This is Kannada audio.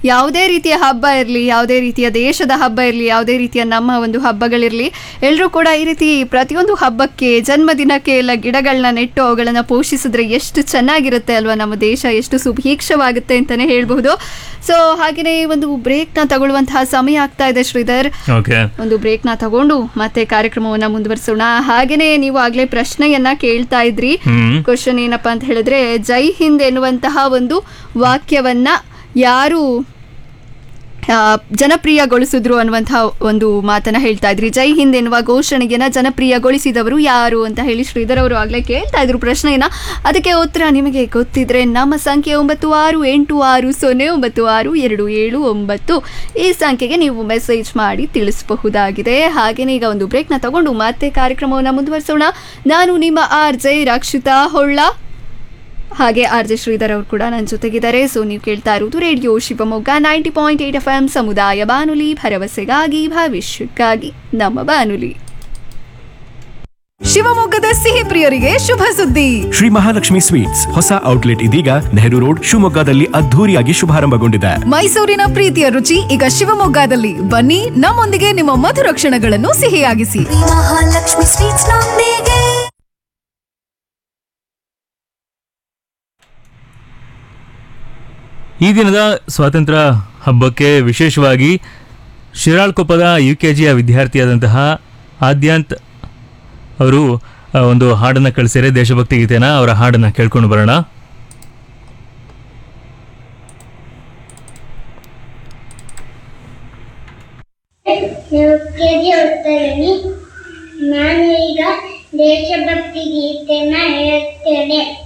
ಯಾವುದೇ ರೀತಿಯ ಹಬ್ಬ ಇರಲಿ ಯಾವುದೇ ರೀತಿಯ ದೇಶದ ಹಬ್ಬ ಇರಲಿ ಯಾವುದೇ ರೀತಿಯ ನಮ್ಮ ಒಂದು ಹಬ್ಬಗಳಿರಲಿ ಎಲ್ಲರೂ ಕೂಡ ಈ ರೀತಿ ಪ್ರತಿಯೊಂದು ಹಬ್ಬಕ್ಕೆ ಜನ್ಮದಿನಕ್ಕೆ ಎಲ್ಲ ಗಿಡಗಳನ್ನ ನೆಟ್ಟು ಅವುಗಳನ್ನು ಪೋಷಿಸಿದ್ರೆ ಎಷ್ಟು ಚೆನ್ನಾಗಿರುತ್ತೆ ಅಲ್ವಾ ನಮ್ಮ ದೇಶ ಎಷ್ಟು ಸುಭೀಕ್ಷವಾಗುತ್ತೆ ಅಂತಲೇ ಹೇಳ್ಬಹುದು ಸೊ ಹಾಗೆಯೇ ಒಂದು ಬ್ರೇಕ್ನ ತಗೊಳ್ಳುವಂತಹ ಸಮಯ ಆಗ್ತಾ ಇದೆ ಶ್ರೀಧರ್ ಓಕೆ ಒಂದು ಬ್ರೇಕ್ನ ತಗೊಂಡು ಮತ್ತೆ ಕಾರ್ಯಕ್ರಮವನ್ನ ಮುಂದುವರಿಸೋಣ ಹಾಗೇನೆ ನೀವು ಆಗ್ಲೇ ಪ್ರಶ್ನೆಯನ್ನ ಕೇಳ್ತಾ ಇದ್ರಿ ಹ್ಮ್ ಕ್ವಶನ್ ಏನಪ್ಪಾ ಅಂತ ಹೇಳಿದ್ರೆ ಜೈ ಹಿಂದ್ ಎನ್ನುವಂತಹ ಒಂದು ವಾಕ್ಯವನ್ನ ಯಾರು ಆ, ಜನಪ್ರಿಯಗೊಳಿಸಿದ್ರು ಅನ್ನುವಂತಹ ಒಂದು ಮಾತನ್ನ ಹೇಳ್ತಾ ಇದ್ರಿ ಜೈ ಹಿಂದ್ ಎನ್ನುವ ಘೋಷಣೆಯನ್ನ ಜನಪ್ರಿಯಗೊಳಿಸಿದವರು ಯಾರು ಅಂತ ಹೇಳಿ ಶ್ರೀಧರ್ ಅವರು ಆಗ್ಲೇ ಕೇಳ್ತಾ ಇದ್ರು ಪ್ರಶ್ನೆಯನ್ನ ಅದಕ್ಕೆ ಉತ್ತರ ನಿಮಗೆ ಗೊತ್ತಿದ್ರೆ ನಮ್ಮ ಸಂಖ್ಯೆ ಒಂಬತ್ತು ಆರು ಎಂಟು ಆರು ಸೊನ್ನೆ ಒಂಬತ್ತು ಆರು ಎರಡು ಏಳು ಒಂಬತ್ತು ಈ ಸಂಖ್ಯೆಗೆ ನೀವು ಮೆಸೇಜ್ ಮಾಡಿ ತಿಳಿಸಬಹುದಾಗಿದೆ ಹಾಗೇನೆ ಈಗ ಒಂದು ಬ್ರೇಕ್ನ ತಗೊಂಡು ಮತ್ತೆ ಕಾರ್ಯಕ್ರಮವನ್ನು ಮುಂದುವರಿಸೋಣ ನಾನು ನಿಮ್ಮ ಆರ್ ಜೆ ರಕ್ಷಿತಾ ಹೊಳ್ಳ ಹಾಗೆ ಆರ್ ಜೆ ಶ್ರೀಧರ್ ಅವರು ಕೂಡ ನನ್ನ ಜೊತೆಗಿದ್ದಾರೆ ಸೊ ನೀವು ಕೇಳ್ತಾ ಇರುವುದು radio Shivamogga ninety point eight F M ಸಮುದಾಯ ಬಾನುಲಿ ಭರವಸೆಗಾಗಿ ಭವಿಷ್ಯಕ್ಕಾಗಿ ನಮ್ಮ ಬಾನುಲಿ ಶಿವಮೊಗ್ಗದ ಸಿಹಿ ಪ್ರಿಯರಿಗೆ ಶುಭ ಸುದ್ದಿ ಶ್ರೀ ಮಹಾಲಕ್ಷ್ಮಿ ಸ್ವೀಟ್ಸ್ ಹೊಸ ಔಟ್ಲೆಟ್ ಇದೀಗ ನೆಹರು ರೋಡ್ ಶಿವಮೊಗ್ಗದಲ್ಲಿ ಅದ್ಧೂರಿಯಾಗಿ ಶುಭಾರಂಭಗೊಂಡಿದೆ ಮೈಸೂರಿನ ಪ್ರೀತಿಯ ರುಚಿ ಈಗ ಶಿವಮೊಗ್ಗದಲ್ಲಿ ಬನ್ನಿ ನಮ್ಮೊಂದಿಗೆ ನಿಮ್ಮ ಮಧುರ ಕ್ಷಣಗಳನ್ನು ಸಿಹಿಯಾಗಿಸಿ ಮಹಾಲಕ್ಷ್ಮಿ ಸ್ವೀಟ್ಸ್ ನೊಂದಿಗೆ ಈ ದಿನದ ಸ್ವಾತಂತ್ರ್ಯ ಹಬ್ಬಕ್ಕೆ ವಿಶೇಷವಾಗಿ ಶಿರಾಳ್ಕೊಪ್ಪದ ಯು ಕೆ ಜಿಯ ವಿದ್ಯಾರ್ಥಿಯಾದಂತಹ ಆದ್ಯಾಂತ್ ಅವರು ಆ, ಒಂದು ಹಾಡನ್ನು ಕಳಿಸಿದರೆ ದೇಶಭಕ್ತಿ ಗೀತೆನ ಅವರ ಹಾಡನ್ನು ಕೇಳ್ಕೊಂಡು ಬರೋಣ ಕೆಜಿ ಓದ್ತಾಯಿದ್ದೀನಿ ನಾನು ಈಗ ದೇಶಭಕ್ತಿ ಗೀತೆನ ಹೇಳ್ತೇನೆ